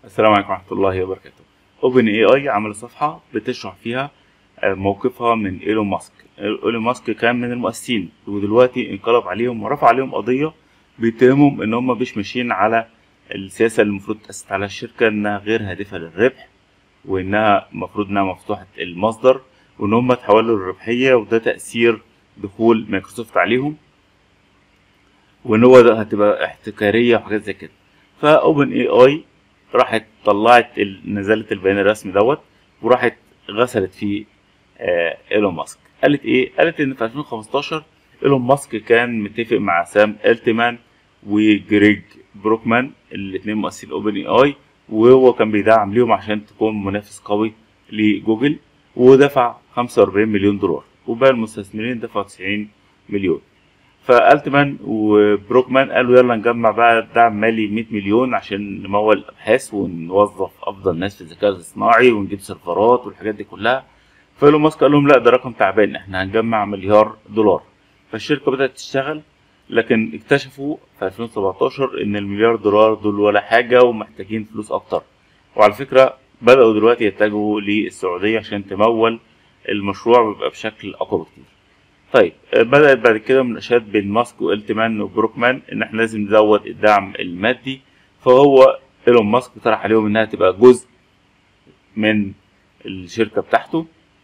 السلام عليكم ورحمة الله وبركاته. اوبن اي اي عمل صفحة بتشرح فيها آه، موقفها من ايلون ماسك. ايلون ماسك كان من المؤسسين ودلوقتي انقلب عليهم ورفع عليهم قضية بيتهمهم ان هم مش ماشيين على السياسة اللي المفروض تأسس على الشركة انها غير هادفة للربح وانها المفروض انها مفتوحة المصدر وان هم تحولوا للربحية وده تأثير دخول مايكروسوفت عليهم وان هو ده هتبقى احتكارية وحاجات زي كده. فاوبن اي اي راحت طلعت ال- نزلت البيان الرسمي دوت وراحت غسلت فيه آه ايلون ماسك قالت ايه قالت ان في 2015 ايلون ماسك كان متفق مع سام التمان وجريج بروكمان الاثنين مؤسسين اوبن اي اي وهو كان بيدعم ليهم عشان تكون منافس قوي لجوجل ودفع 45 مليون دولار وباقي المستثمرين دفعوا 90 مليون فالتمان وبروكمان قالوا يلا نجمع بقى دعم مالي 100 مليون عشان نمول ابحاث ونوظف افضل ناس في الذكاء الاصطناعي ونجيب سيرفرات والحاجات دي كلها فايلون ماسك قال لهم لا ده رقم تعبان احنا هنجمع مليار دولار فالشركه بدات تشتغل لكن اكتشفوا في 2017 ان المليار دولار دول ولا حاجه ومحتاجين فلوس اكتر وعلى فكره بداوا دلوقتي يتجهوا للسعوديه عشان تمول المشروع ويبقى بشكل اقوى بكتير طيب آه، بدأت بعد كده مناقشات بين ماسك والتمان وبروكمان إن إحنا لازم نزود الدعم المادي فهو إيلون ماسك طرح عليهم إنها تبقى جزء من الشركة بتاعته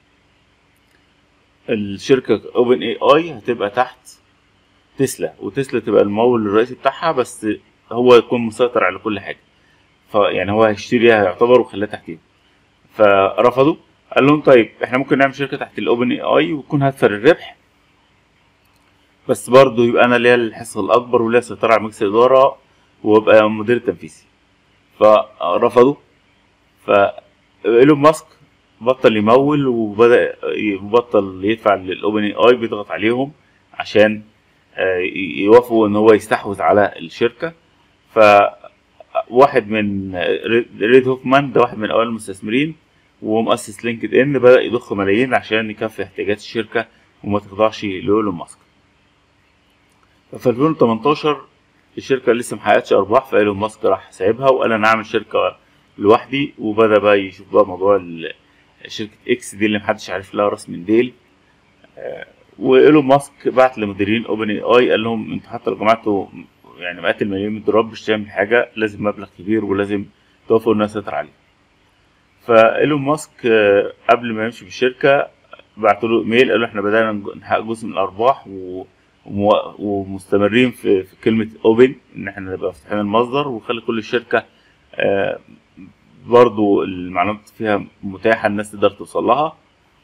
الشركة اوبن اي اي هتبقى تحت تسلا وتسلا تبقى الممول الرئيسي بتاعها بس هو يكون مسيطر على كل حاجة فيعني هو هيشتريها يعتبر وخلاها تحتيه فرفضوا قال لهم طيب احنا ممكن نعمل شركة تحت الاوبن اي اي وتكون هادفة للربح بس برضه يبقى انا ليا الحصه الاكبر وليا سيطره على مجلس الاداره وابقى مدير تنفيذي فرفضوا فايلون ماسك بطل يمول وبدا يبطل يدفع للاوبن اي اي بيضغط عليهم عشان آه، يوافقوا ان هو يستحوذ على الشركه فواحد من ريد هوفمان ده واحد من اوائل المستثمرين ومؤسس لينكد ان بدا يضخ ملايين عشان يكفي احتياجات الشركه وما تخضعش لايلون ماسك في 2018 الشركة لسه محققتش أرباح فإيلون ماسك راح سايبها وقال أنا هعمل شركة لوحدي وبدأ بقى يشوف بقى موضوع ال- شركة إكس دي اللي محدش عارف لها راس من ديل آه، وإيلون ماسك بعت لمديرين أوبن اي اي قال لهم انتوا حتى لو جمعتوا يعني مئات الملايين من الدولار مش تعمل حاجة لازم مبلغ كبير ولازم توافقوا الناس تسيطر عليه فإيلون ماسك آه، قبل ما يمشي في الشركة بعتوا له ايميل قالوا احنا بدأنا نحقق جزء من الأرباح و ومو- ومستمرين في, في كلمة اوبن ان احنا نبقى فاتحين المصدر ونخلي كل الشركة آه، برضو المعلومات فيها متاحة الناس تقدر توصل لها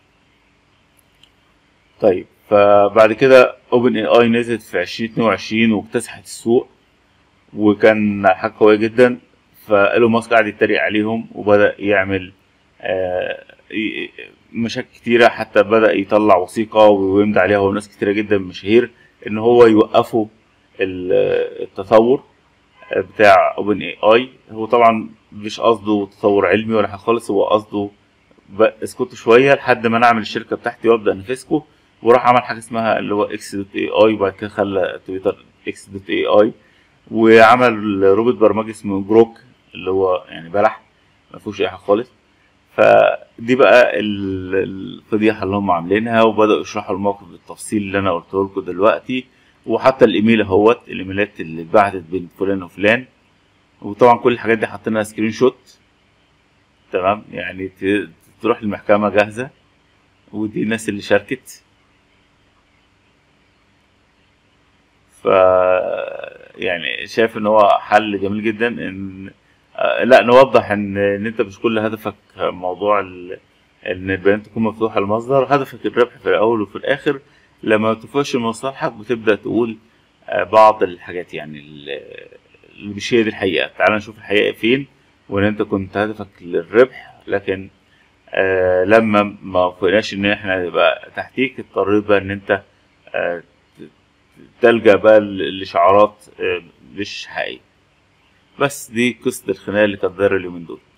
طيب فبعد كده اوبن اي اي نزلت في 2022 واكتسحت السوق وكان حاجة قوية جدا فايلون ماسك قعد يتريق عليهم وبدأ يعمل آه، ي- مشاكل كتيرة حتى بدأ يطلع وثيقة ويمضي عليها وناس كتيرة جدا من مشاهير إن هو يوقفوا ال- التطور بتاع اوبن اي اي هو طبعا مش قصده تطور علمي ولا حاجة خالص هو قصده ب- اسكتوا شوية لحد ما نعمل الشركة بتاعتي وابدأ انافسكم وراح عمل حاجة اسمها اللي هو اكس دوت اي اي وبعد كده خلى تويتر اكس دوت اي اي وعمل روبوت برمجي اسمه جروك اللي هو يعني بلح ما فيهوش اي حاجة خالص فدي بقى ال- الفضيحه اللي هم عاملينها وبداوا يشرحوا الموقف بالتفصيل اللي انا قلته لكم دلوقتي وحتى الايميل اهوت الايميلات اللي اتبعتت بين فلان وفلان وطبعا كل الحاجات دي حاطينها سكرين شوت تمام يعني ت- تروح المحكمه جاهزه ودي الناس اللي شاركت ف يعني شايف ان هو حل جميل جدا ان آه، لا نوضح ان ان انت مش كل هدفك موضوع ال... ان البيانات تكون مفتوحه المصدر هدفك الربح في الاول وفي الاخر لما تفوش مصالحك بتبدا تقول آه، بعض الحاجات يعني ال- اللي مش هي دي الحقيقه تعال نشوف الحقيقه فين وان انت كنت هدفك للربح لكن آه لما ما وافقناش ان احنا نبقى تحتيك اضطريت بقى ان انت آه تلجأ بقى ل- لشعارات آه مش حقيقية بس دي قصة الخناقة اللي كانت دايرة اليومين دول